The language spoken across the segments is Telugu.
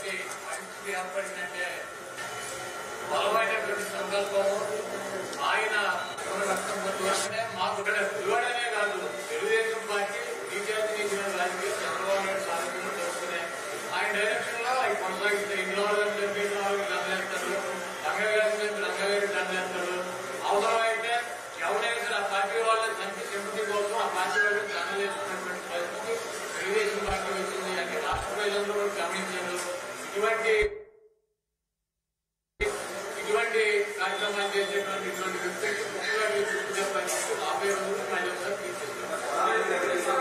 ఇటువంటి పరిస్థితి ఏర్పడిందంటే బలమైనటువంటి సంకల్పం ఆయన మన రక్తం పొందువలనే మాకు ఇక్కడ ఇవ్వడమే కాదు తెలుగుదేశం పార్టీ బీజేపీ ఇచ్చిన రాజకీయ చంద్రబాబు నాయుడు సారథ్యంలో తెలుసుకునే ఆయన డైరెక్షన్ లో అవి కొనసాగిస్తే ఇంట్లో వాళ్ళని చెప్పేసి వాళ్ళకి దండేస్తారు రంగగారి చెప్పి రంగగారి దండేస్తారు అవసరమైతే ఎవరైనా సరే ఆ పార్టీ వాళ్ళని మంచి సింపతి కోసం ఆ పార్టీ వాళ్ళకి దండలు వేసుకున్నటువంటి పరిస్థితి తెలుగుదేశం పార్టీ వచ్చింది అంటే రాష్ట్ర ప్రజలందరూ కూడా గమనించారు ఇటువంటి ఇటువంటి కార్యక్రమాలు చేసేటువంటి ఇటువంటి వ్యక్తులకి ముఖ్యంగా మీరు గుర్తు చెప్పాలి రాబోయే రోజులు మళ్ళీ ఒకసారి తీసుకుంటాం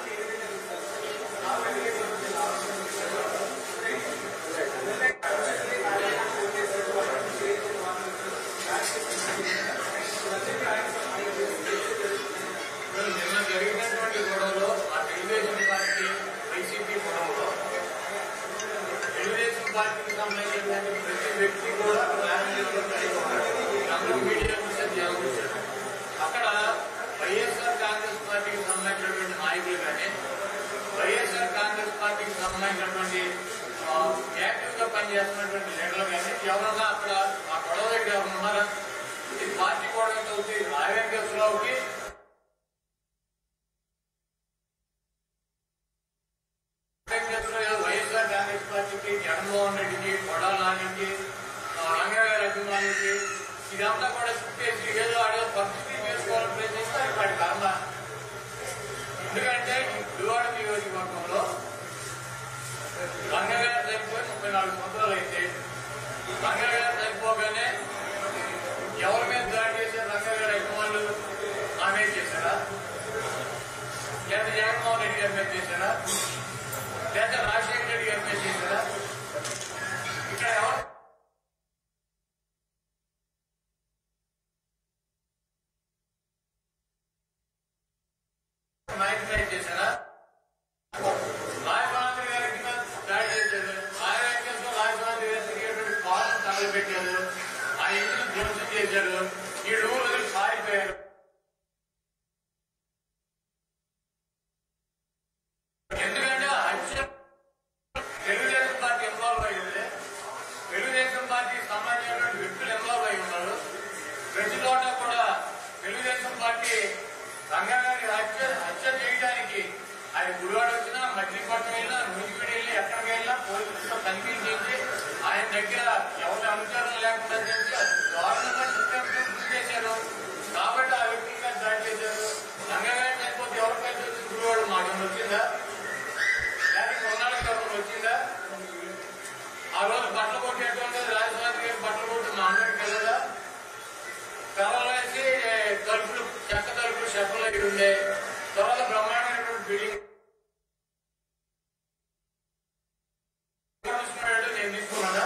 నిన్న జరిగినటువంటి గొడవలో ఆ తెలుగుదేశం పార్టీ వైసీపీ గొడవలో తెలుగుదేశం పార్టీకి సంబంధించినటువంటి ప్రతి వ్యక్తి కూడా రాజకీయాల్లో కలిగి ఉన్నారు. అందరూ మీడియా విషయం జరుగుతుంది అక్కడ వైఎస్ఆర్ కాంగ్రెస్ పార్టీకి సంబంధించినటువంటి నాయకులు కానీ వైఎస్ఆర్ కాంగ్రెస్ పార్టీకి సంబంధించినటువంటి ఆ, యాక్టివ్ గా పనిచేస్తున్నటువంటి లీడర్లు కానీ ఎవరన్నా అక్కడ ఆ గొడవ దగ్గర ఎవరు ఉన్నారా ఇది పార్టీ గొడవ అవుతుంది రాజకీయరావుకి వైఎస్ఆర్ కాంగ్రెస్ పార్టీకి జగన్మోహన్ రెడ్డికి కొడాల నానికి రంగయ్య అభిమానులకి ఇదంతా కూడా చుట్టేసి ఏదో ఆడో పరిస్థితి చేసుకోవాలని ప్రయత్నిస్తారు వాడి కర్మ ఎందుకంటే ఈ గుడివాడ నియోజకవర్గంలో రంగయ్య గారు చనిపోయి ముప్పై నాలుగు సంవత్సరాలు అయితే రంగయ్య గారు చనిపోగానే ఎవరి మీద దాడి చేశారు రంగయ్య గారి అభిమానులు ఆమె చేశారా లేదా జగన్మోహన్ రెడ్డి గారి మీద చేశారా లేదా రాజశేఖర రెడ్డి గారి మీద చేశారా ఇక్కడ ఎవరు నాయకులు చేశారా రాజమండ్రి గారికి దాడి చేశారు ఆయన వెంకటేశ్వర రాజమండ్రి గారు తిరిగేటువంటి కాలం తగలబెట్టారు ఆ ఇంటిని ధ్వంసం చేశారు ఈ ఊళ్ళో పారిపోయారు ఎందుకంటే ఆ హత్య తెలుగుదేశం పార్టీ ఇన్వాల్వ్ అయింది తెలుగుదేశం పార్టీ సంబంధించినటువంటి వ్యక్తులు ఇన్వాల్వ్ అయి ఉన్నారు ప్రతి చోట కూడా తెలుగుదేశం పార్టీ రంగాగారి హత్య హత్య చేయడానికి ఆయన గుడివాడ వచ్చినా మచిలీపట్నం వెళ్ళినా నూజివీడు వెళ్ళి ఎక్కడికి వెళ్ళినా పోలీసులతో తనిఖీలు చేసి ఆయన దగ్గర ఎవరి అనుచరణ లేకుండా చేసి అది దారుణంగా చిత్రం గురి చేశారు కాబట్టి ఆ వ్యక్తి మీద దాడి చేశారు రంగగారి చనిపోతే ఎవరికైతే వచ్చింది గుడివాడ మాకు వచ్చిందా లేకపోతే కొన్నాళ్ళకి ఎవరు వచ్చిందా ఆ రోజు బట్టలు కొట్టేటువంటి రాజధాని గారి బట్టలు కొట్టి మా అందరికి వెళ్ళదా కలవేసి తలుపులు చెక్క తలుపులు షెఫలు అయి ఉండే తర్వాత బ్రహ్మాండమైనటువంటి బిల్డింగ్ తీసుకున్నాడు నేను తీసుకున్నానా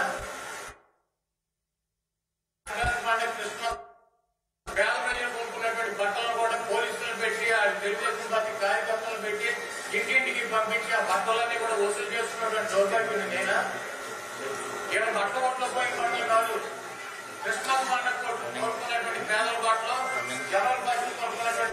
పండుగ కృష్ణ పేద ప్రజలు కొనుక్కున్నటువంటి బట్టలను కూడా పోలీసులను పెట్టి ఆ తెలుగుదేశం పార్టీ కార్యకర్తలను పెట్టి ఇంటింటికి పంపించి ఆ బట్టలన్నీ కూడా వసూలు చేస్తున్నటువంటి దౌర్భాగ్యం నేనా ఈయన బట్ట కొట్లో పోయిన బట్టలు కాదు క్రిస్మస్ పండుగ కొట్టు కొనుక్కున్నటువంటి పేదల బట్టలు జనరల్ బట్టలు కొనుక్కున్నటువంటి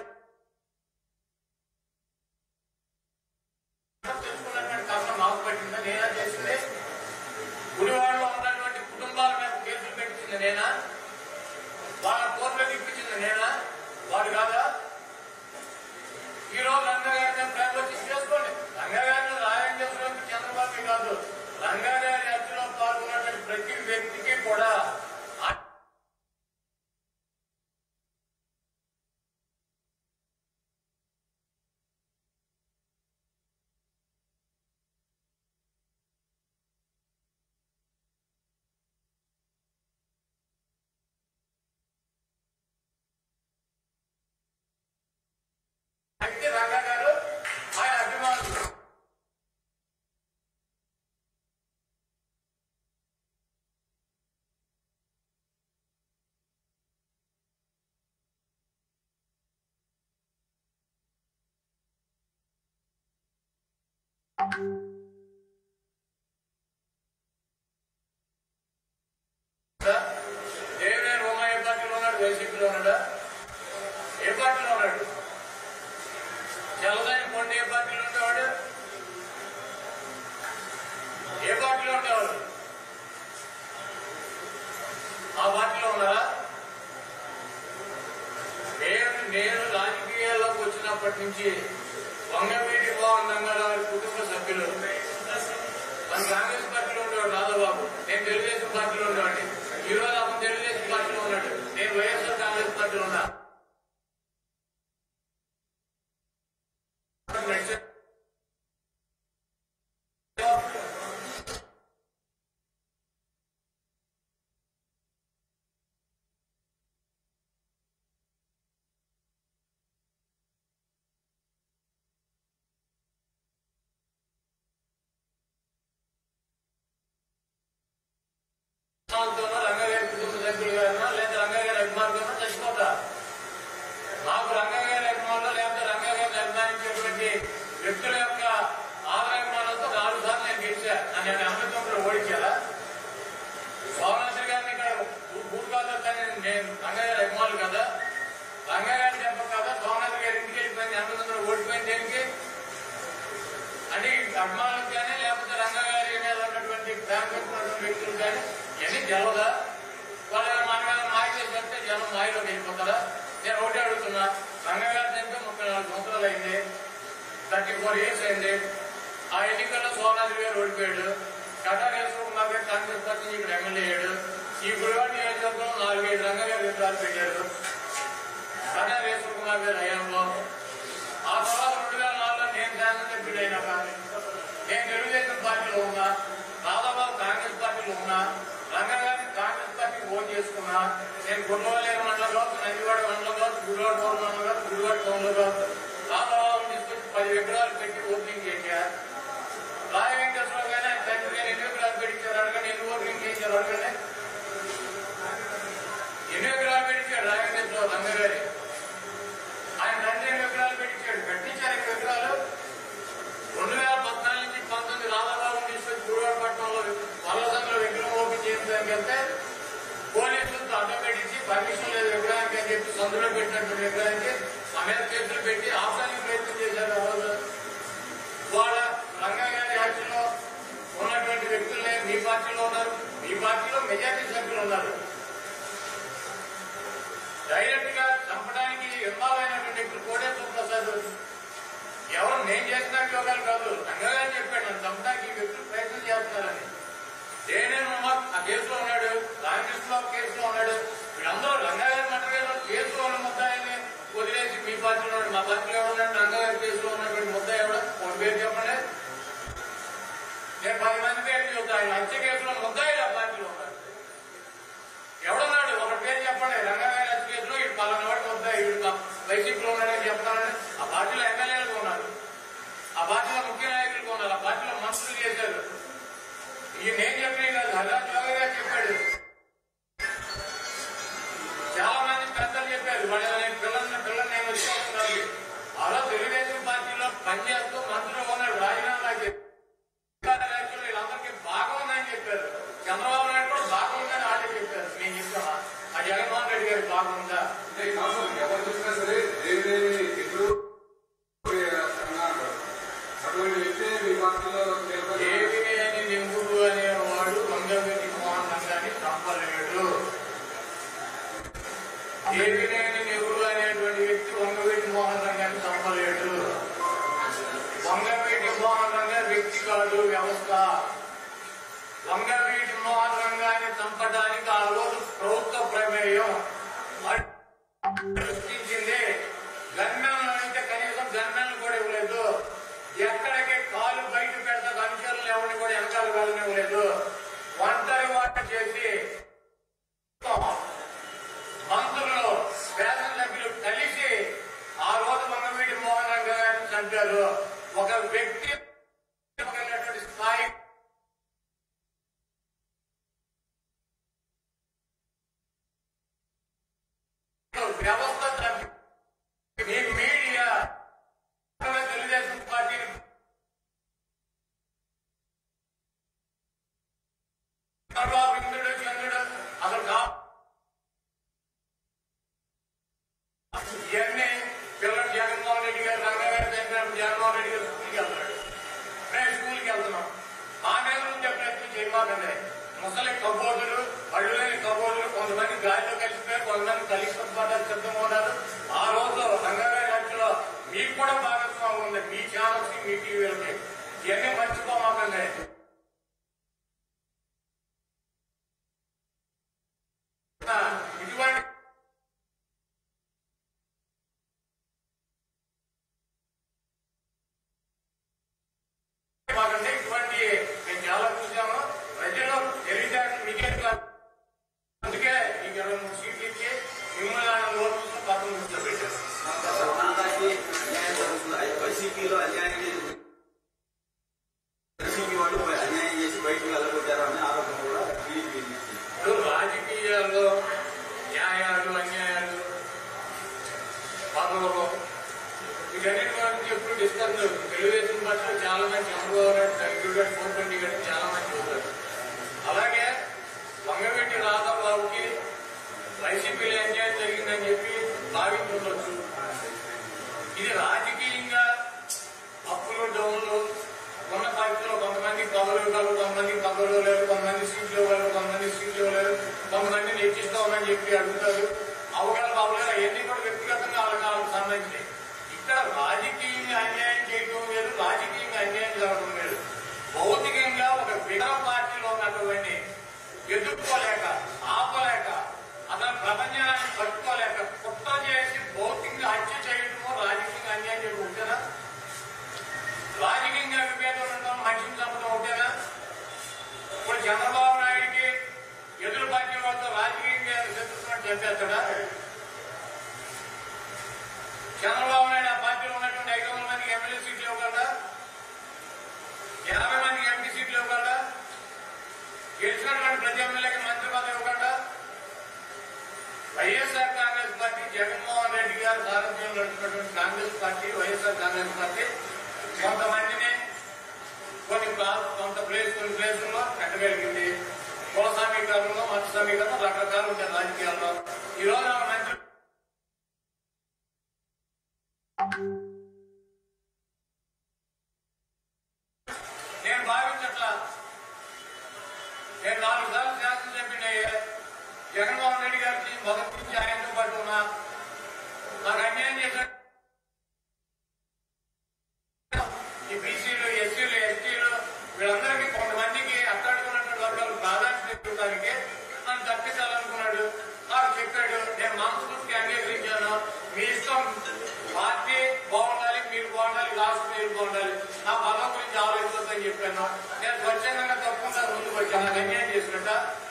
తెలుసుకున్నటువంటి కష్టం నాకు పట్టిందా నేనా చేసింది గుడివాడలో ఉన్నటువంటి కుటుంబాల మీద కేసులు పెట్టింది నేనా వాళ్ళ కోర్టులకు ఇప్పించింది నేనా వాడు కాదా ఈ రోజు రంగగారిని ప్రవేశం చేసుకోండి రంగగారిని రాయంజస్వామికి చంద్రబాబు కాదు రంగగారి హత్యలో పాల్గొన్నటువంటి ప్రతి వ్యక్తికి కూడా ఆ- వ్యక్తి రంగగారు ఆయన అభిమానులు దేవినేని రోమ ఏ పార్టీలో ఉన్నాడు వైసీపీలో ఉన్నాడా ఏ పార్టీలో ఉన్నాడు చల్లదాని కొండ ఏ పార్టీలో ఉండేవాడు ఏ పార్టీలో ఉండేవాడు ఉన్నప్పటి నుంచి వంగవీటి మోహన్ రంగారావు కుటుంబ సభ్యులు మన కాంగ్రెస్ పార్టీలో ఉండేవాడు రాధాబాబు నేను తెలుగుదేశం పార్టీలో ఉండేవాడిని ఈ రోజు అతను తెలుగుదేశం పార్టీలో ఉన్నాడు నేను వైఎస్ఆర్ కాంగ్రెస్ పార్టీలో ఉన్నా సంవత్సరంలో రంగగారి కుటుంబ సభ్యులు గారినా లేదా రంగగారి అభిమానులు చచ్చిపోతా మాకు రంగగారి అభిమానులు లేకపోతే రంగగారిని అభిమానించేటువంటి వ్యక్తుల యొక్క ఆదరాభిమానంతో నాలుగు సార్లు నేను గెలిచా నన్ను అమృతంలో ఓడించారా సోమనాథ్ గారిని ఇక్కడ భూకాదని నేను రంగగారి అభిమానులు కదా రంగగారి చెప్ప కదా సోమనాథ్ గారి ఇంటికి వెళ్ళిపోయింది అమృతంలో ఓడిపోయింది దేనికి అంటే ఈ అభిమానులకు కానీ లేకపోతే రంగగారి మీద ఉన్నటువంటి ప్రేమ ఉన్నటువంటి వ్యక్తులు కానీ ఇవన్నీ గెలవదా వాళ్ళు మన మీద మాయ చేసి చెప్తే జనం మాయలో వెళ్ళిపోతారా నేను ఒకటే అడుగుతున్నా రంగగారి చంపి ముప్పై నాలుగు సంవత్సరాలు అయింది థర్టీ ఫోర్ ఇయర్స్ అయింది ఆ ఎన్నికల్లో సోమనాథ్ గారు ఓడిపోయాడు కటారేశ్వర కుమార్ గారు కాంగ్రెస్ పార్టీ నుంచి ఇక్కడ ఎమ్మెల్యే అయ్యాడు ఈ గుడివాడ నియోజకవర్గంలో నాలుగైదు రంగగారి విగ్రహాలు పెట్టారు కటారేశ్వర కుమార్ గారి హయాంలో ఆ తర్వాత రెండు వేల నాలుగులో నేను శాసనసభ్యుడు అయినా కానీ నేను తెలుగుదేశం పార్టీలో ఉన్నా రాధాబాబు కాంగ్రెస్ పార్టీలో ఉన్నా రంగగారి కాంగ్రెస్ పార్టీకి ఓటు చేసుకున్నా నేను గుండవలేరు మండలం కావచ్చు నందివాడ మండలం కావచ్చు గుడివాడ పౌర మండలం కావచ్చు గుడివాడ టౌన్లో కావచ్చు రాధాబాబు తీసుకొచ్చి పది విగ్రహాలు పెట్టి ఓపెనింగ్ చేశారు రాయ వెంకటేశ్వర గారు ఆయన తండ్రి గారు ఎన్ని విగ్రహాలు పెట్టించారు అడగండి ఎన్ని ఓపెనింగ్ చేశారు అడగండి ఎన్ని విగ్రహాలు పెట్టించారు రాయ వెంకటేశ్వర రంగగారి ఆయన తండ్రి ఎన్ని విగ్రహాలు పెట్టించాడు పెట్టించారు ఈ విగ్రహాలు రెండు వేల పద్నాలుగు నుంచి పంతొమ్మిది రాధాబాబు తీసుకొచ్చి గూడవరపట్నంలో వల్లసంలో విగ్రహం ఓపెన్ చేయించడానికి వెళ్తే పోలీసులతో అడ్డం పెట్టించి పర్మిషన్ లేదు విగ్రహానికి అని చెప్పి సందులో పెట్టినటువంటి విగ్రహానికి అమెర కేసులు పెట్టి ఆపడానికి ప్రయత్నం చేశారు ఆ రోజు వాళ్ళ రంగయ్య గారి యాక్షన్లో ఉన్నటువంటి వ్యక్తులే మీ పార్టీలో ఉన్నారు మీ పార్టీలో మెజార్టీ సభ్యులు ఉన్నారు డైరెక్ట్ గా చంపడానికి ఇన్వాల్వ్ అయినటువంటి వ్యక్తులు కోటేశ్వర ప్రసాద్ ఎవరు నేను చేసిన యోగాలు కాదు రంగగారు చెప్పాడు నన్ను చంపడానికి ఈ వ్యక్తులు ప్రయత్నం చేస్తున్నారని దేనే ఆ కేసులో ఉన్నాడు రామకృష్ణ కేసులో ఉన్నాడు వీళ్ళందరూ రంగగారి మటగారు కేసులో ఉన్న ముద్దాయిని వదిలేసి మీ పార్టీలో ఉన్నాడు మా పార్టీలో ఎవరున్నాడు రంగగారి కేసులో ఉన్నటువంటి ముద్దాయి ఎవడు ఒక పేరు చెప్పండి నేను పది మంది పేరు చెబుతా ఆయన హత్య కేసులో ముద్దాయి ఆ పార్టీలో ఉన్నాడు ఎవడున్నాడు ఒక పేరు చెప్పండి రంగగారి హత్య కేసులో ఇటు పలానా వాడు ముద్దాయి ఇటు వైసీపీలో ఉన్నాడని చెప్తానని ఆ పార్టీలో ఎమ్మెల్యేలకు ఉన్నారు ఆ పార్టీలో ముఖ్య నాయకులకు ఉన్నారు ఆ పార్టీలో మంత్రులు చేశారు ఈ నేను చెప్పిన కాదు హల్లా జోగ గారు చెప్పాడు చాలా మంది పెద్దలు చెప్పారు వాళ్ళ నేను పిల్లల్ని పిల్లల్ని నేను వచ్చేస్తున్నాను ఆ రోజు తెలుగుదేశం పార్టీలో పనిచేస్తూ మంత్రులు ఉన్నాడు రాజీనామా చేశారు వీళ్ళందరికీ బాగా ఉందని చెప్పారు చంద్రబాబు నాయుడు కూడా బాగుందని వాళ్ళే చెప్పారు నేను చెప్తామా ఆ జగన్మోహన్ రెడ్డి గారికి బాగుందా అంటే కాదు ఎవరు చూసినా సరే దేవిదేవి ఇప్పుడు అన్నారు అటువంటి వ్యక్తి మీ పార్టీలో నిలబడి దేవినేని నింగుడు అనేవాడు వంగవీటి మోహన్ రంగాన్ని చంపలేడు దేవినేని నింగుడు అనేటువంటి వ్యక్తి వంగవీటి మోహన్ రంగాన్ని చంపలేడు వంగవీటి మోహన్ రంగా వ్యక్తి కాదు వ్యవస్థ వంగవీటి మోహన్ రంగాన్ని చంపడానికి ఆ రోజు ప్రభుత్వ ప్రమేయం సృష్టించింది గన్మెన్లు అంటే కనీసం గన్మెన్లు కూడా ఇవ్వలేదు ఎక్కడికి కాలు బయట పెడతా అనుచరులు ఎవరిని కూడా వెనకాల వెళ్ళనివ్వలేదు ఒంటరి వాట చేసి మంత్రులు శాసనసభ్యులు కలిసి ఆ రోజు మంగవీటి మోహన్ రంగ గారిని చంపారు ఒక వ్యక్తి వెళ్ళినటువంటి స్థాయి వ్యవస్థ చంపి మీ మీడియా తెలుగుదేశం పార్టీని చంద్రబాబు ఇంద్రుడు చంద్రుడు అసలు కా ఇవన్నీ పిల్లలు జగన్మోహన్ రెడ్డి గారు రంగగారు చంపినప్పుడు జగన్మోహన్ రెడ్డి గారు స్కూల్కి వెళ్తున్నాడు మేము స్కూల్కి వెళ్తున్నాం మా మీద నుంచి ప్రయత్నం చేయమాకండి ముసలి కబోదులు పళ్ళు లేని కబోదులు కొంతమంది గాలిలో కలిసిపోయారు కొంతమంది కలిసి పడ్డారు సిద్ధంగా ఉన్నారు ఆ రోజు రంగగారి హత్యలో మీకు మీ టీవీలకి ఇవన్నీ మర్చిపోమాకండి ఆ, ఇటువంటి మాకంటే ఇటువంటి మేము చాలా చూసాము ప్రజలు తెలివితేటలు మీకే కాదు. అందుకే ఈ ఇరవై మూడు సీట్లు ఇచ్చి మిమ్మల్ని ఆయన లోటు పక్కన కూర్చోబెట్టారు సమానానికి అన్యాయం జరుగుతుంది వైసీపీలో అన్యాయం చేసి వైసీపీ వాళ్ళు అన్యాయం చేసి బయటకు వెళ్ళగొట్టారు అనే ఆరోపణ కూడా టీడీపీ చేసింది. ఇప్పుడు రాజకీయాల్లో న్యాయాలు అన్యాయాలు పదవులు వీటన్నిటి గురించి ఎప్పుడు డిస్కస్ తెలుగుదేశం పార్టీలో చాలా మంది Chandrababu Naidu circuit four twenty గంట చాలా మంది చూస్తారు అలాగే వంగవెట్టి రాధాబాబుకి వైసీపీలో అన్యాయం జరిగిందని చెప్పి భావించవచ్చు ఇది రాజకీయంగా అప్పులు డౌన్లు ఉన్న పార్టీలో కొంతమంది పదవులు ఇవ్వగలరు కొంతమంది పదవులు లేరు కొంతమంది సీట్లు ఇవ్వగలరు కొంతమంది సీట్లు ఇవ్వలేరు కొంతమందిని హెచ్చిస్తామని చెప్పి అడుగుతారు అవగాహన అవగాహన అవన్నీ కూడా వ్యక్తిగతంగా వాళ్ళకి వాళ్ళకి సంబంధించినవి ఇక్కడ రాజకీయంగా అన్యాయం చేయడం లేదు రాజకీయంగా అన్యాయం జరగడం లేదు భౌతికంగా ఒక విగ్రహ పార్టీలో ఉన్నటువంటి ఎదుర్కోలేక ఆపలేక అతను ప్రపంచాన్ని పట్టుకోలేక కుట్ర చేసి భౌతికంగా హత్య చేయడము రాజకీయంగా అన్యాయం చేయడం ఉంటేనా రాజకీయంగా విభేదం ఉండడం మనిషిని చంపడం ఉంటేనా ఇప్పుడు చంద్రబాబు నాయుడికి ఎదురు పార్టీ వాళ్ళతో రాజకీయంగా శత్రుత్వం చంపేస్తాడా చంద్రబాబు నాయుడు ఆ పార్టీలో ఉన్నటువంటి ఐదు వందల మందికి ఎమ్మెల్యే సీట్లు ఇవ్వగలరా యాభై మందికి ఎంపీ సీట్లు ఇవ్వగలరా గెలిచినటువంటి ప్రతి ఎమ్మెల్యేకి మంత్రి పదవి ఇవ్వకుండా వైఎస్ఆర్ కాంగ్రెస్ పార్టీ జగన్మోహన్ రెడ్డి గారు సారథ్యంలో నడుపుతున్నటువంటి కాంగ్రెస్ పార్టీ వైఎస్ఆర్ కాంగ్రెస్ పార్టీ కొంతమందిని కొన్ని ప్రా- కొంత ప్లేస్ కొన్ని ప్లేసుల్లో పెట్టగలిగింది కుల సమీకరణలో మత సమీకరణం రకరకాలు ఉంటాయి రాజకీయాల్లో ఈ రోజు ఆ మంత్రి నేను భావించట్లా నేను నాలుగు సార్లు శాసనం చెప్పిన జగన్మోహన్ రెడ్డి గారికి మొదటి నుంచి ఆయనతో పాటు ఉన్నా నాకు అన్యాయం చేశాడు ఈ బీసీలు ఎస్సీలు ఎస్టీలు వీళ్ళందరికీ కొంతమందికి అట్టడుకున్నటువంటి వర్గాలు ప్రాధాన్యత ఇవ్వడానికి నన్ను తప్పించాలనుకున్నాడు నాకు చెప్పాడు నేను మనస్ఫూర్తిగా అంగీకరించాను మీ ఇష్టం పార్టీ బాగుండాలి మీరు బాగుండాలి రాష్ట్రం మీరు బాగుండాలి నా పదం గురించి ఆలోచించొద్దని చెప్పాను నేను స్వచ్ఛందంగా తప్పకుండా ముందుకు వచ్చాను నాకు అన్యాయం చేసినట్ట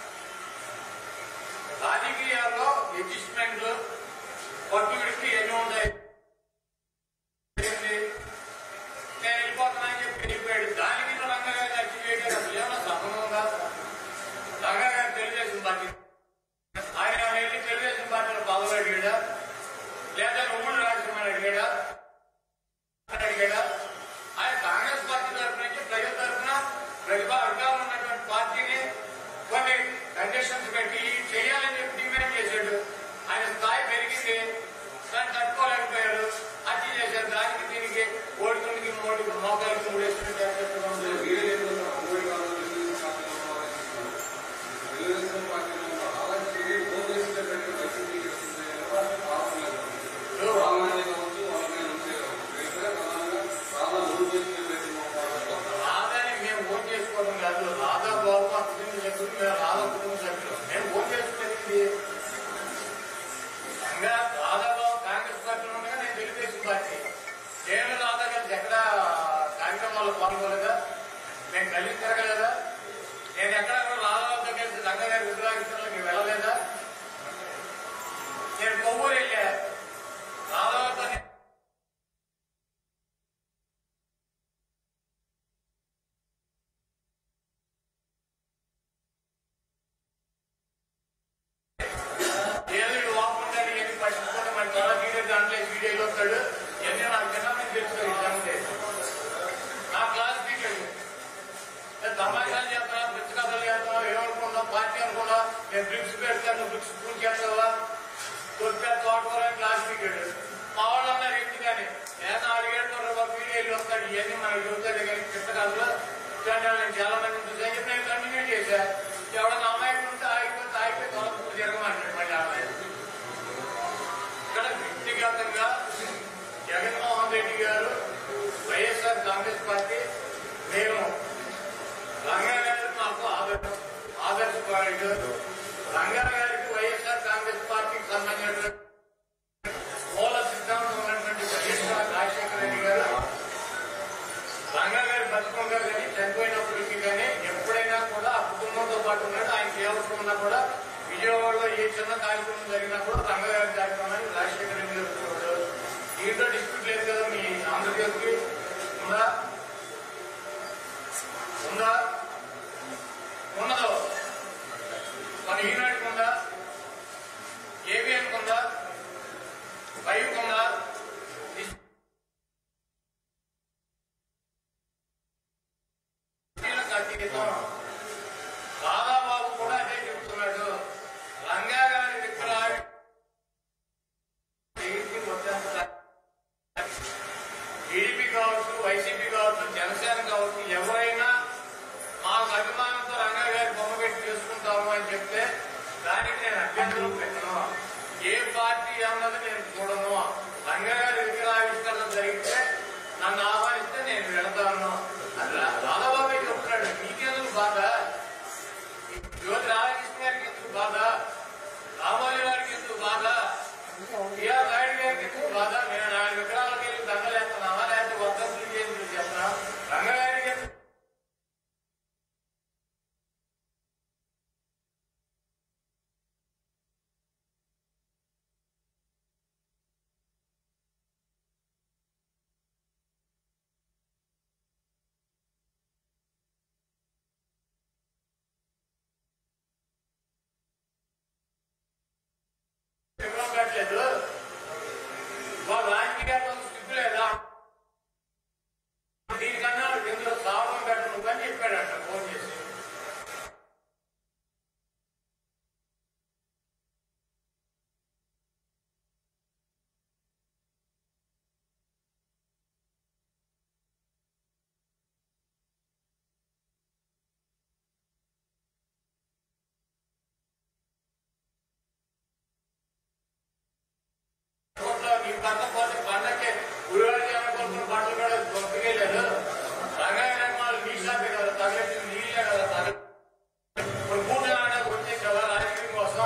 రాజకీయాల్లో అడ్జస్ట్మెంట్లు పట్టు విడిపి ఎన్ని ఉంటాయి ఏంటి? నేను వెళ్ళిపోతున్నానని చెప్పి వెళ్ళిపోయాడు దానికి రంగా గారిని అచ్చి చేయడం అసలు ఏమన్నా సంబంధం ఉందా రంగా గారు తెలుగుదేశం పార్టీ ఆయన వెళ్ళి తెలుగుదేశం పార్టీలో పదవులు అడిగాడా లేదా ఉమ్మడి రాజకీయమని అడిగాడా అని అడిగాడా ఆయన కాంగ్రెస్ పార్టీ తరఫున నుంచి ప్రజల తరఫున ప్రతిభా వర్గాలు ఉన్నటువంటి పార్టీని కొన్ని కండిషన్స్ పెట్టి చేయాలని చెప్పి డిమాండ్ చేశాడు ఆయన స్థాయి పెరిగింది దాన్ని తట్టుకోలేకపోయాడు హత్య చేశారు దానికి దీనికి ఓడికి మోడీ మోకాలకి మూడేసుకుని చేసేట్టుగా ఉంది వీరే ఎన్నికల్లో ఉమ్మడి కాలంలో తెలుగుదేశం పార్టీలో ఉన్న అలాంటి ఓబీసీ పెట్టిన వైసీపీ రామాయణ కావచ్చు వాళ్ళని నుంచి అయితే ప్రధానంగా చాలా ఓబీసీ పెట్టిన రాదని మేము ఓన్ చేసుకోవడం కాదు రాధా బాబు మా కుటుంబ సభ్యులు మేము రాధా కుటుంబ సభ్యులు మేము ఓన్ చేసుకునేది ఇంకా రాధా బాబు కాంగ్రెస్ పార్టీలో ఉండగా నేను తెలుగుదేశం పార్టీ నేను రాధా గారు ఎక్కడ కార్యక్రమాల్లో పాల్గొనలేదా మేము కలిసి తిరగలేదా నేను ఎక్కడ కూడా రాధాబాబుతో కలిసి రంగ గారి విగ్రహానికి వెళ్ళలేదా నేను కొవ్వూరు వెళ్ళా రాధాబాబుతో నేను ఏదో ఈ వాకుంటాడు ఎన్ని పట్టించుకుంటే మన చాలా వీడియో దాంట్లో వీడియోలో వస్తాడు ఎన్ని నాకు చిన్నప్పుడు తెలుస్తుంది ఇదంటే నా క్లాస్ టీచర్ నేను తమాషాలు చేస్తున్నా బ్రిడ్జ్ కథలు చేస్తున్నా ఏమనుకున్నా పార్టీ అనుకున్నా నేను బ్రిడ్జ్ పెడతాను బ్రిడ్జ్ స్కూల్ చేస్తావా దొరికా తోటకూర క్లాస్ టీచర్ మా వాళ్ళు అన్నారు ఎందుకని నేను నాలుగేళ్ళు వీడియోలు వస్తాడు ఇవన్నీ మనకు చెబుతాడు కానీ పుస్తకాల్లో ఇట్లాంటి నేను చాలా మంది చూసాను చెప్పి నేను కంటిన్యూ చేశా ఎవడన్నా అమ్మాయికి ఉంటే ఆగిపోతే ఆగిపోయి తొలగప్పుడు జరగమంటాడు మళ్ళీ అమ్మాయి ఇక్కడ వ్యక్తిగతంగా జగన్మోహన్ రెడ్డి గారు వైఎస్ఆర్ కాంగ్రెస్ చిన్న కార్యక్రమం జరిగినా కూడా రంగగారి కార్యక్రమాన్ని రాజశేఖర రెడ్డి గారు వచ్చేవాడు దీంట్లో డిస్ప్యూట్ లేదు కదా మీ ఆంధ్రప్రదేశ్కి ఉందా ఉందా ఉండదు మన ఈనాటికి ఉందా ఏబిఎన్ ఉందా వైవ్ ఉందా అతీతం దాదాబాబు కూడా అదే చెప్తున్నాడు రంగా గారి విగ్రహాలు టీడీపీ కావచ్చు వైసీపీ కావచ్చు జనసేన కావచ్చు ఎవరైనా మాకు అభిమానంతో రంగా గారి బొమ్మ పెట్టి చేసుకుంటాము అని చెప్తే దానికి నేను అభ్యంతరం పెట్టను ఏ పార్టీ అన్నది నేను చూడను రంగా గారి విగ్రహావిష్కరణ జరిగితే నన్ను ఆహ్వానిస్తే నేను వెళతాను అది రా- రాధాబాబే చెప్తున్నాడు మీకెందుకు బాధ జ్యోతి రాధాకృష్ణ గారికి ఎందుకు బాధ రామోజీ గారికి ఎందుకు బాధ బిఆర్ నాయుడు గారికి ఎందుకు బాధ నేను నాలుగు విగ్రహాలకు వెళ్ళి దండలేస్తున్నావా లేకపోతే వర్ధంతులు చేసి చెప్తున్నా రంగగారికి ఎందుకు విగ్రహం పెట్టలేదు వాళ్ళు రాజకీయాల్లో స్థితి లేదా దీనికన్నా ఇందులో సావం పెట్టను అని చెప్పాడట ఫోన్ చేసి కోట్ల ఈ పంట పోతే పండకే గురువారి అనుకుంటున్న పంటలు కూడా దొరికేలేదు రంగాయ రంగాలు నీ షాపే కదా తగలెట్టింది నీళ్ళే కదా తగల ఇప్పుడు మూడు నాటకు వచ్చేసావా రాజకీయం కోసం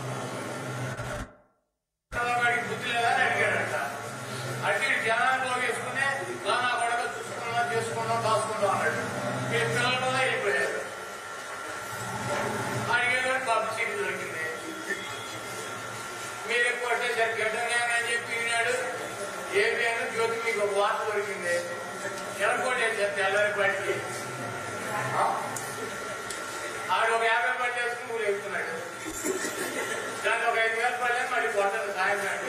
చంద్రబాబు బుద్ధి లేదా అని అడిగాడంట అట్టి జనాలు వేసుకుని నా నా కొడక చూసుకున్నా చేసుకున్నాం దాచుకుందాం అన్నాడు వీళ్ళ పిల్లలు కూడా వెళ్ళిపోయారు అడిగేవాడు పబ్లిసిటీ దొరికింది మీరు ఎక్కువ సరి గడ్డంగా అని చెప్పి విన్నాడు ఏమి అని జ్యోతి మీకు ఒక వార్త దొరికింది ఎనకోటి చెప్పి తెల్లారి బయటికి ఆడు ఒక యాభై పళ్ళు వేసుకుని ఊరు ఎక్కుతున్నాడు దాన్ని ఒక ఐదు వేల పళ్ళే మళ్ళీ కొట్టదు సాయం నాటి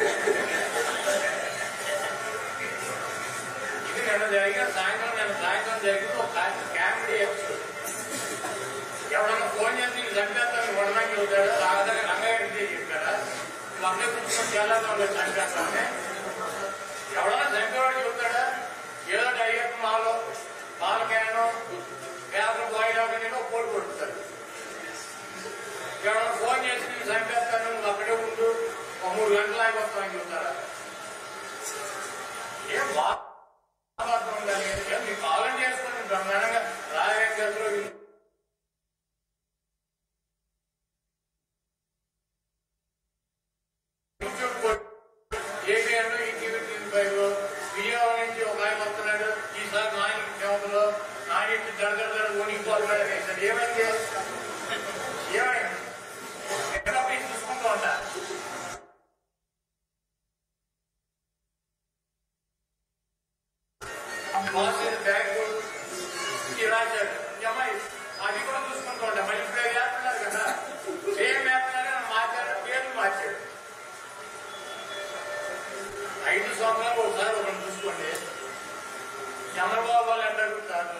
ఇది నిన్న జరిగిన సాయంత్రం నిన్న సాయంత్రం జరిగింది ఒక కామెడీ ఎపిసోడ్ ఎవడన్నా ఫోన్ చేసి చంపేస్తాను వడనాకి వెళ్తాడు రాగదాకా రంగయ్య చెప్పారా లంగ కూర్చొని చేద్దాం చంపేస్తామని ఎవడన్నా చంపేవాడు చెబుతాడా ఏదో అయ్యప్ప మాలో పాలకాయను పేపర్ బాయిలాగా నేను పోటీ కొడుతాడు ఎవడన్నా ఫోన్ చేసి నేను చంపేస్తాను నువ్వు అక్కడే ఉండు ఒక మూడు గంటలు అయిపోతామని చెబుతారా ఏం బాధ ఉండాలి ఏం మీకు కాలం చేసుకుని బ్రహ్మాండంగా రాజకీయాల్లో ఏబిఎన్ ఈటీవీ ఫైవ్ విజయవాడ నుంచి ఒక ఆయన వస్తున్నాడు ఈసారి నా ఇంటి క్షేమతలో నా ఇంటి దడదడ దడ ఓనిపోతున్నాడు అనేసాడు ఏమైంది ఏమైంది ఎక్కడ పోయి చూసుకుంటూ ఉంటా బాస్ బ్యాంకు ఈ రాశాడు ఈ అమ్మాయి అది కూడా చూసుకుంటూ ఉంటా మరి ఇప్పుడు వేస్తున్నారు కదా సేమ్ వేస్తున్నారు మార్చారు పేర్లు మార్చాడు ఐదు సంవత్సరాలు ఒకసారి ఒకటి చూసుకోండి చంద్రబాబు వాళ్ళు ఎంత అడుగుతారు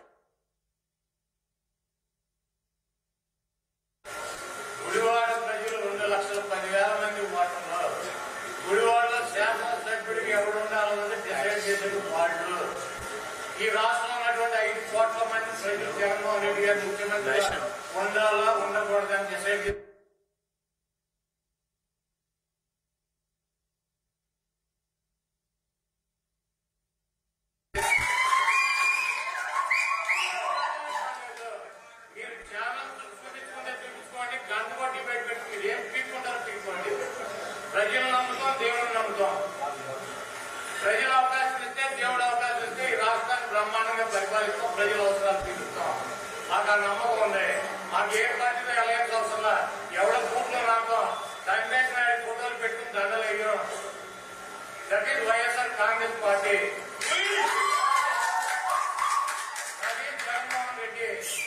గుడివాడ ప్రజలు రెండు లక్షల పదివేల మంది ఓటున్నారు గుడివాడలో శాసనసభ్యుడికి ఎవరు ఉండాలన్నది డిసైడ్ చేసేది వాళ్ళు ఈ రాష్ట్రంలో ఉన్నటువంటి ఐదు కోట్ల మంది ప్రజలు జగన్మోహన్ రెడ్డి గారు ముఖ్యమంత్రి ఉండాలా ఉండకూడదని డిసైడ్ చేసి మీరు చాలా చూపించుకుంటే చూపించుకోండి గంట కొట్టి బయట పెట్టి మీరు ఏం పీక్కుంటారో పీక్కోండి ప్రజలు నమ్ముతాం దేవుడిని నమ్ముతాం ప్రజలు అవకాశం ఇస్తే దేవుడు అవకాశం ఇస్తే ఈ రాష్ట్రాన్ని బ్రహ్మాండంగా పరిపాలిస్తాం ప్రజల అవసరాలు తీరుస్తాం మాకు ఆ నమ్మకం ఉంది మాకు ఏ పార్టీలో వెళ్ళాల్సిన అవసరం ఎవడ బూట్లో నా కాంగ్రెస్ పార్టీ అది జగన్మోహన్ రెడ్డి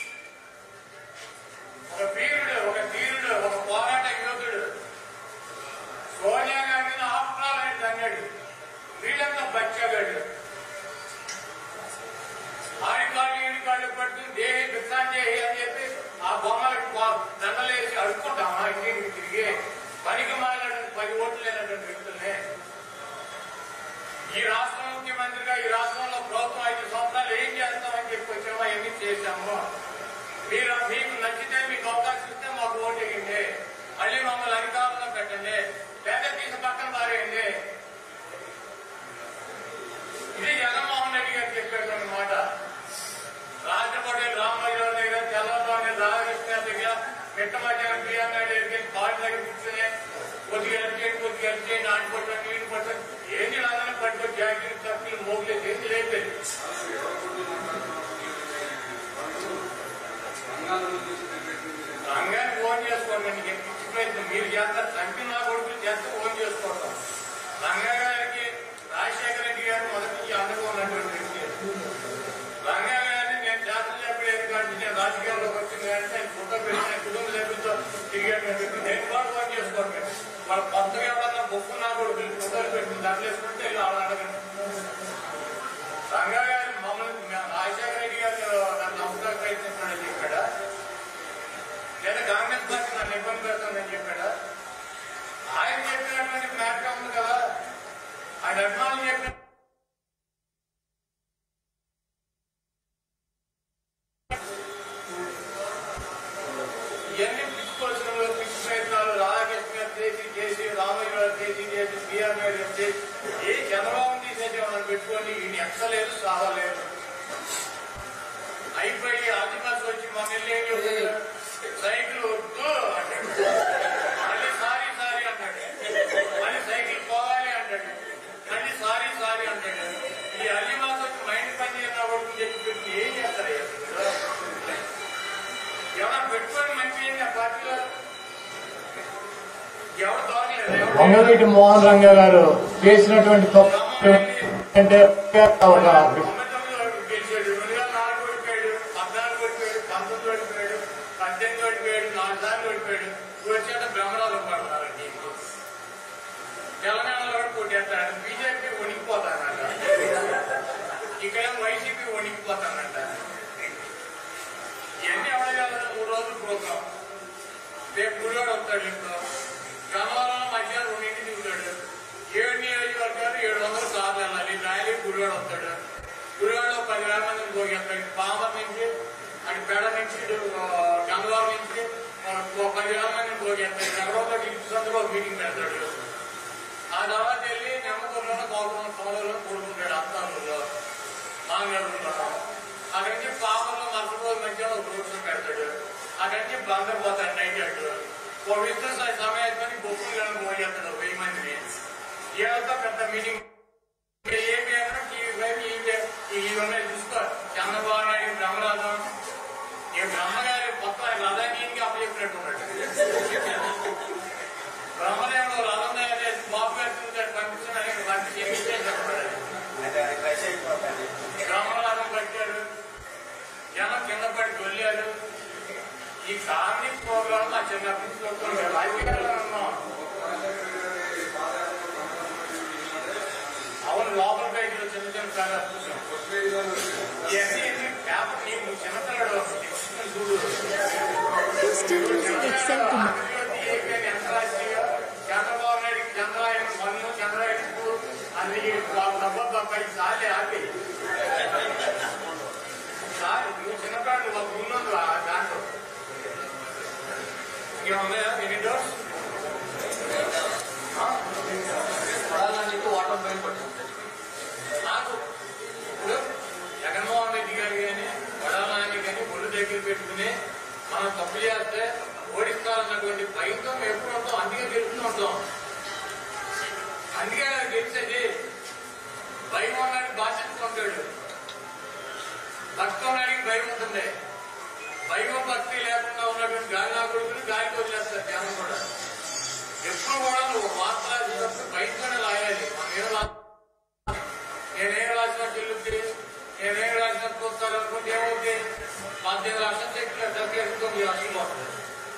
ఒక వీరుడు ఒక ధీరుడు ఒక పోరాట యోధుడు సోనియా గాంధీని ఆఫ్టర్ అని తన్నాడు వీళ్ళంతా బచ్చగాడు ఆడి కాళ్ళు ఈడి కాళ్ళు పట్టుకుని దేహి భిక్షాంజేహి అని చెప్పి ఆ బొమ్మలకు పా- దండలేసి అడుక్కుంటామా ఇంటికి తిరిగి పనికి మారినటువంటి పది ఓట్లు లేనటువంటి వ్యక్తుల్ని ఈ రాష్ట్ర ముఖ్యమంత్రిగా ఈ రాష్ట్రంలో ప్రభుత్వం ఐదు సంవత్సరాలు ఏం చేస్తామని చెప్పి వచ్చామో ఎన్ని చేశాము మీరు మీకు నచ్చితే మీకు అవకాశం ఇస్తే మాకు ఓటు వేయండి మళ్ళీ మమ్మల్ని అధికారంలో పెట్టండి లేదా తీసి పక్కన పారేయండి ఇది జగన్మోహన్ రెడ్డి గారు చెప్పేటువంటి మాట రాజపడి రామయ్య దగ్గర తెల్లవారు రాధాకృష్ణ దగ్గర మిట్ట మధ్యాహ్నం ప్రియాంక దగ్గరికి కాళ్ళు దగ్గర కూర్చొని కొద్దిగా హెల్ప్ చేయండి కొద్దిగా హెల్ప్ చేయండి ఆడి పట్టాను వీడి పట్టాను ఏంటి రాదని పట్టుకో జాకెట్ కప్పులు మోగలేదు ఏంటి లేదు రంగాలను చూసి తగ్గట్టుంది రంగాన్ని ఫోన్ చేసుకోండి నీకు పిచ్చి ప్రయత్నం మీరు చేస్తారు చంపిన నా కొడుకులు చేస్తే ఫోన్ చేసుకోవటం రంగా గారికి రాజశేఖర రెడ్డి గారు మొదటి నుంచి అండగా ఉన్నటువంటి వ్యక్తి రంగా గారిని నేను శాసన చెప్పలేదు కాబట్టి నేను రాజకీయాల్లోకి వచ్చింది కానీ నేను ఫోటో పెట్టిన కుటుంబ సభ్యులతో తిరిగేటువంటి వ్యక్తి నేను కూడా ఫోన్ చేసుకోండి వాళ్ళ కొత్తగా ఎవరన్నా బొక్కు నా కొడుకులు ఫోటోలు పెట్టిన దాంట్లో వేసుకుంటే ఇలా అలా అడగండి రంగా గారు మమ్మల్ని రాజశేఖర రెడ్డి గారు నన్ను నమ్మకాలు ప్రయత్నిస్తున్నాడని చెప్పాడా లేదా కాంగ్రెస్ పార్టీ నన్ను ఇబ్బంది పెడుతుందని చెప్పాడా ఆయన చెప్పినటువంటి మ్యాటర్ ఉంది కదా ఆయన అభిమానులు చెప్పిన ఇవన్నీ పిచ్చుకోవాల్సిన పిచ్చి ప్రయత్నాలు రాధాకృష్ణ గారు చేసి చేసి రామయ్య గారు చేసి చేసి బీఆర్ గారు చేసి ఏ చంద్రబాబు తీసేసి మనం పెట్టుకొని ఈయన ఎక్కలేదు సాగలేదు అయిపోయి ఆదివాసి వచ్చి మన ఇల్లు సైకిల్ వద్దు అంటాడు మళ్ళీ సారీ సారీ అంటాడు మళ్ళీ సైకిల్ పోవాలి అంటాడు మళ్ళీ సారీ సారీ అంటాడు ఈ అల్లిమాస్ వచ్చి మైండ్ పని చేయడం చెప్పి పెట్టి ఏం చేస్తారు ఎవరైనా పెట్టుకొని మంచి ఏంటి ఆ పార్టీలో ఎవరు దొరకలేదు ఎవరు వంగవీటి మోహన్ రంగ గారు చేసినటువంటి తప్పు అంటే ఒక తొమ్మిది వరకు గెలిచాడు రెండు వేల నాలుగు ఓడిపోయాడు పద్నాలుగు ఓడిపోయాడు పంతొమ్మిది ఓడిపోయాడు పద్దెనిమిది ఓడిపోయాడు నాలుగు సార్లు ఓడిపోయాడు వచ్చాక భ్రమరాలు పడతారండి తెలంగాణలో కూడా కొట్టేస్తాడు బీజేపీ వణికిపోతానంట ఇక్కడ వైసీపీ వణికిపోతానంట ఇవన్నీ ఎవడగలరు మూడు రోజులు ప్రోగ్రాం రేపు గుడివాడు వస్తాడు ఇప్పుడు గన్నవరంలో మధ్యాహ్నం రెండింటికి దిగుతాడు ఏడు నియోజకవర్గాలు ఏడు వందల కార్లు వెళ్ళాలి రాయలీ గుడివాడు వస్తాడు గుడివాడలో పదివేల మందిని పోగేస్తాడు పామర్ నుంచి అటు పేడ నుంచి ఇటు గన్నవరం నుంచి ఒక పదివేల మందిని పోగేస్తాడు ఎవరో ఇచ్చుకుందులో మీటింగ్ పెడతాడు ఆ తర్వాత వెళ్ళి నెమ్మకూరులో గోపురం సోదరులో కూడుకుంటాడు అత్తారులో మాంగళూరులో అక్కడి నుంచి పాపంలో మరుసటి రోజు మధ్యాహ్నం ఒక రోడ్ షో పెడతాడు అక్కడి నుంచి బందర్ పోతాడు నైట్ అటు ఒక విస్తృత సమయాన్ని బొక్కులు పోయేస్తాడు వెయ్యి మందిని ఏదో పెద్ద మీటింగ్ ఏమి అయినా టీవీ ఫైవ్ ఇవే ఇవన్నీ చూసుకో చంద్రబాబు నాయుడు బ్రహ్మరాజం ఈ బ్రహ్మగారి కొత్త రథానికి అప్పచెప్పినట్టు ఉన్నాడు బ్రహ్మదేవుడు రథం తయారు చేసి బాబు గారు చూసాడు పంపించడానికి పంపించి ఏమి చేశాడు అంటే అది కలిసి అయిపోతుంది బ్రహ్మరథం కట్టాడు జనం కింద పడి దొల్లారు ఈ కామెడీ ప్రోగ్రామ్ మా చిన్నప్పటి నుంచి చూస్తున్నాం రాజకీయాల్లో ఉన్నాం అవును లోపల పేజీలో చిన్న చిన్న చాలా చూసాం ఇవన్నీ ఎందుకు పేపర్ నీకు చిన్నపిల్లడు చూడు Still music excel to Chandrababu Naidu Chandrayaan one Chandrayaan two అది డబ్బా తప్పై చాలే ఆపి చాలు నువ్వు చిన్నపిల్లడు ఒక ఉన్నది ఆ దాంట్లో ఇంకేమున్నాయా ఎన్ని డోర్స్ నీకు వాటర్ బయట పట్టుకుంటుంది నాకు ఇప్పుడు జగన్మోహన్ రెడ్డి గారు కానీ వడాలని కానీ ఒళ్ళు దగ్గర పెట్టుకుని మనం తప్పు చేస్తే ఓడిస్తారన్నటువంటి భయంతో మేము ఎప్పుడు ఉంటాం అందుకే గెలుస్తూ ఉంటాం అందుకే గెలిచేది భయం ఉన్నాడు బాధ్యత ఉంటాడు భక్తి ఉన్నాడికి భయం ఉంటుంది భయం భక్తి లేకుండా ఉన్నటువంటి గాలి నా కొడుకుని గాలికి వదిలేస్తారు జనం కూడా ఎప్పుడు కూడా నువ్వు వార్త రాసేటప్పుడు బయటనే రాయాలి మనం ఏం రా వస్తారు అనుకుంటే ఏమవుతుంది పద్దెనిమిది లక్షలు చెట్లు తగ్గేసి తొమ్మిది లక్షలు పోతుంది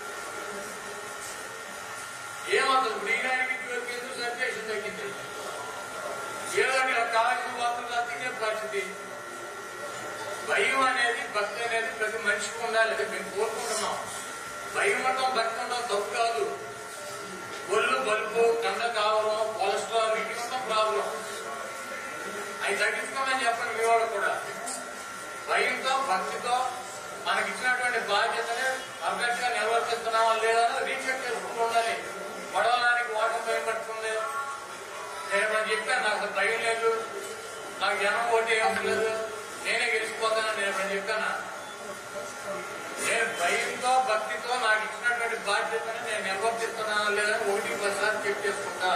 ఏమవుతుంది ఇప్పుడు ఈనాడికి ఇటువైపు ఎందుకు సర్వేషన్ తగ్గింది ఏదో కావాల్సిన వార్తలు తినే పరిస్థితి భయం అనేది భక్తి అనేది ప్రతి మనిషికి ఉండాలి అది మేము కోరుకుంటున్నాం భయం ఉండడం భక్తి ఉండడం తప్పు కాదు ఒళ్ళు బలుపు కండ కావడం కొలెస్ట్రాల్ ఇవి ఉండడం ప్రాబ్లం అవి తగ్గించుకోమని చెప్పండి మీ వాళ్ళు కూడా భయంతో భక్తితో మనకి ఇచ్చినటువంటి బాధ్యతని అభ్యర్థిగా నిర్వర్తిస్తున్నామా లేదా రీచెక్ చేసుకుంటూ ఉండాలి పడవడానికి వాటర్ భయం పడుతుంది నేను మనం చెప్పాను నాకు అసలు భయం లేదు నాకు జనం ఓటు ఏం లేదు నేనే గెలిచిపోతానని నేను మనం చెప్పాను నేను భయంతో భక్తితో నాకు ఇచ్చినటువంటి బాధ్యతని నేను నిర్వర్తిస్తున్నానా లేదా ఒకటి పదిసార్లు చెక్ చేసుకుంటా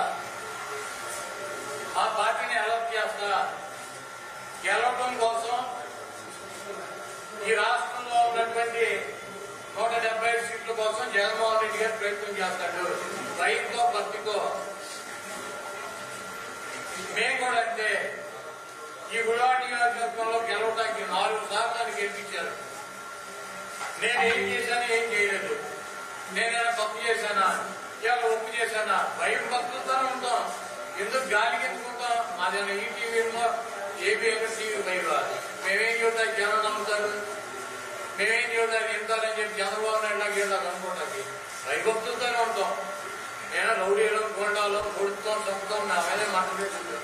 ఆ పార్టీని అలర్ట్ చేస్తా గెలవడం కోసం ఈ రాష్ట్రంలో ఉన్నటువంటి నూట డెబ్బై ఐదు సీట్ల కోసం జగన్మోహన్ రెడ్డి గారు ప్రయత్నం చేస్తాడు భయంతో భక్తితో మేము కూడా అంతే ఈ గుడివాడ నియోజకవర్గంలో గెలవడానికి నాలుగు సార్లు నన్ను గెలిపించారు నేను ఏం చేశాను ఏం చేయలేదు నేనైనా తప్పు చేశానా ఇవాళ ఒప్పు చేశానా భయం భక్తులతోనే ఉంటాం ఎందుకు గాలికి ఎత్తుకుంటాం మాదేనా ఈ టీవీ ఏబిఎన్ టీవీ భయం మేమేం చూద్దాం జనం నమ్ముతారు మేమేం చూద్దాం వింటారని చెప్పి చంద్రబాబు నాయుడు లాగా వెళ్దాం అనుకోవడానికి భయభక్తులతోనే ఉంటాం నేను రౌడీలో గోండాలో కొడుతాం చంపుతాం నా మీద మాట